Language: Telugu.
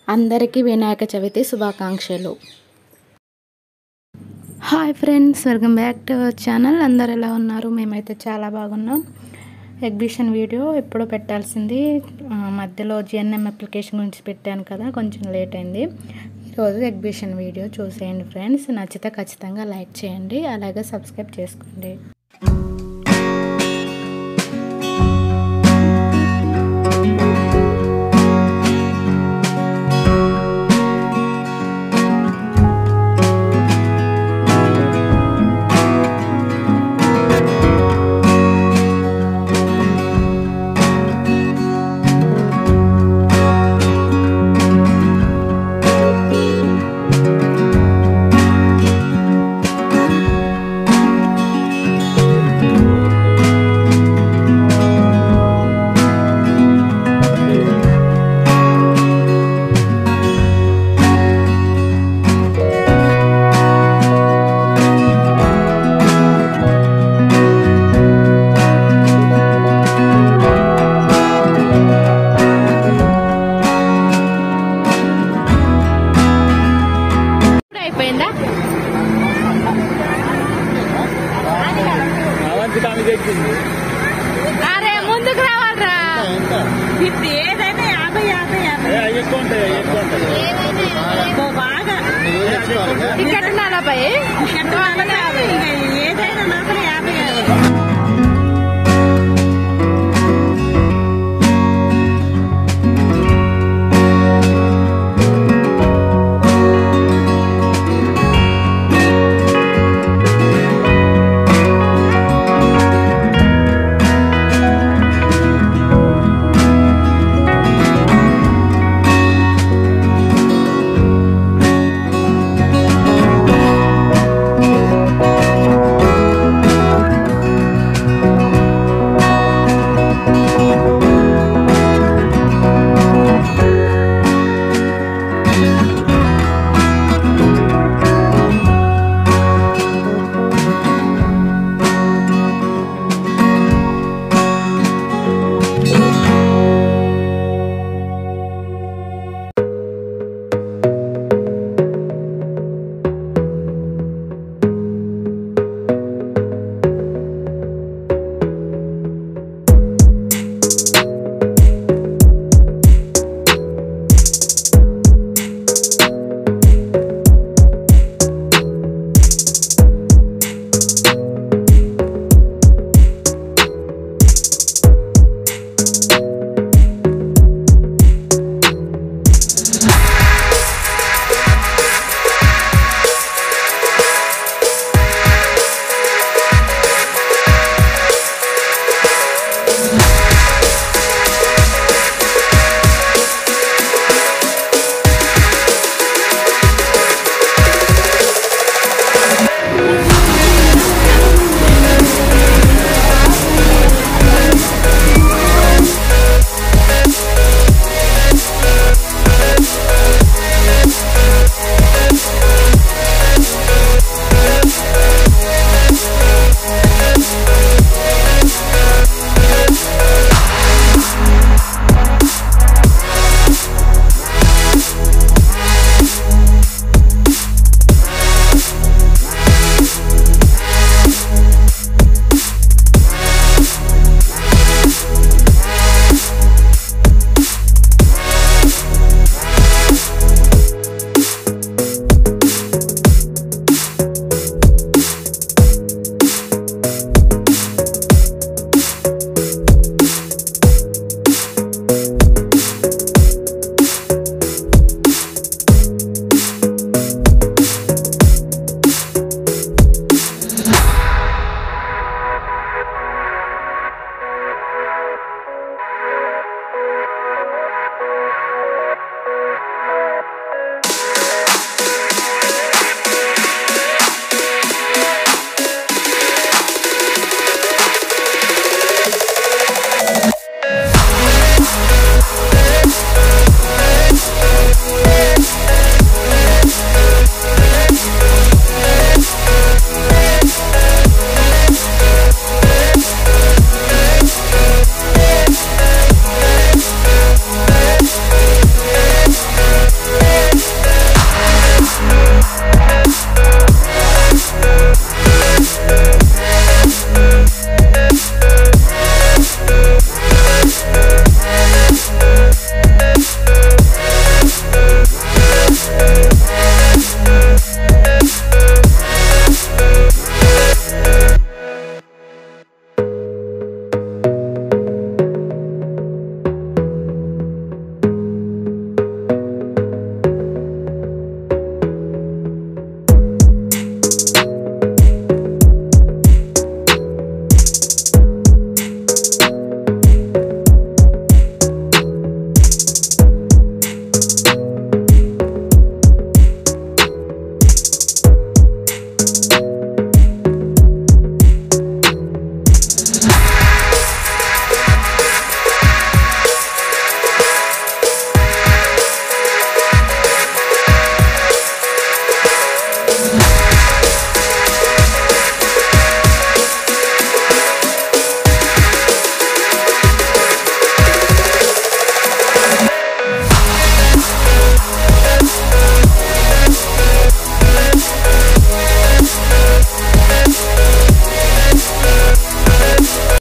అందరికీ వినాయక చవితి శుభాకాంక్షలు hi friends welcome back to our channel అందరు ఎలా ఉన్నారు మేమైతే చాలా బాగున్నాం ఎగ్జిబిషన్ వీడియో ఎప్పుడో పెట్టాల్సింది ఆ, మధ్యలో జిఎన్ఎం అప్లికేషన్ గురించి పెట్టాను కదా కొంచెం లేట్ అయింది ఈరోజు ఎగ్జిబిషన్ వీడియో చూసేయండి ఫ్రెండ్స్ నచ్చితే ఖచ్చితంగా లైక్ చేయండి అలాగే సబ్స్క్రైబ్ చేసుకోండి అయిపోయిందా అవంతికానికి ఎక్కింది అరే ముందుకు రావాలరా ఫిఫ్టీ ఏదైనా యాభై యాభై యాభై ఏ, అవి ఎక్కువ ఉంటాయి అవి ఎక్కువ ఉంటాయి అబ్బో, బాగా టికెట్ నలభై షర్ట్ వాళ్ళకి